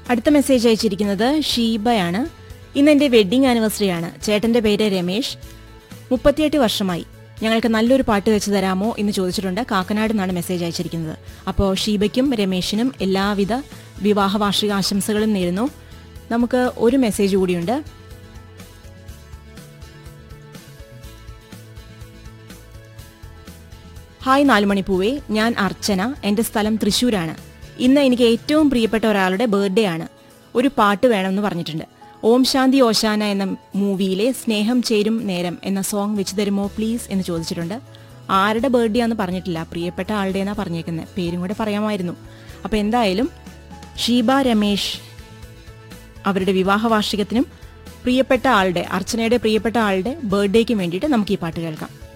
അടുത്ത മെസ്സേജ് അയച്ചിരിക്കുന്നത് ഷീബയാണ് ഇന്ന് എൻ്റെ വെഡ്ഡിംഗ് ആനിവേഴ്സറി ആണ് ചേട്ടൻ്റെ പേര് രമേശ് മുപ്പത്തിയെട്ട് വർഷമായി ഞങ്ങൾക്ക് നല്ലൊരു പാട്ട് വെച്ച് തരാമോ എന്ന് ചോദിച്ചിട്ടുണ്ട് കാക്കനാട് നിന്നാണ് മെസ്സേജ് അയച്ചിരിക്കുന്നത് അപ്പോൾ ഷീബയ്ക്കും രമേശിനും എല്ലാവിധ വിവാഹ വാർഷിക ആശംസകളും നേരുന്നു നമുക്ക് ഒരു മെസ്സേജ് കൂടിയുണ്ട് ഹായ് നാലുമണിപ്പൂവേ ഞാൻ അർച്ചന എൻ്റെ സ്ഥലം തൃശ്ശൂരാണ് ഇന്ന് എനിക്ക് ഏറ്റവും പ്രിയപ്പെട്ട ഒരാളുടെ ബർത്ത്ഡേ ആണ് ഒരു പാട്ട് വേണമെന്ന് പറഞ്ഞിട്ടുണ്ട് ഓം ശാന്തി ഓശാന എന്ന മൂവിയിലെ സ്നേഹം ചേരും നേരം എന്ന സോങ് വെച്ച് തരുമോ പ്ലീസ് എന്ന് ചോദിച്ചിട്ടുണ്ട് ആരുടെ ബർത്ത്ഡേ ആണെന്ന് പറഞ്ഞിട്ടില്ല പ്രിയപ്പെട്ട ആളുടെ എന്നാ പറഞ്ഞേക്കുന്നത് പേരും കൂടെ പറയാമായിരുന്നു അപ്പോൾ എന്തായാലും ഷീബ രമേശ് അവരുടെ വിവാഹ വാർഷികത്തിനും പ്രിയപ്പെട്ട ആളുടെ അർച്ചനയുടെ പ്രിയപ്പെട്ട ആളുടെ ബർത്ത്ഡേക്കും വേണ്ടിയിട്ട് നമുക്ക് ഈ പാട്ട് കേൾക്കാം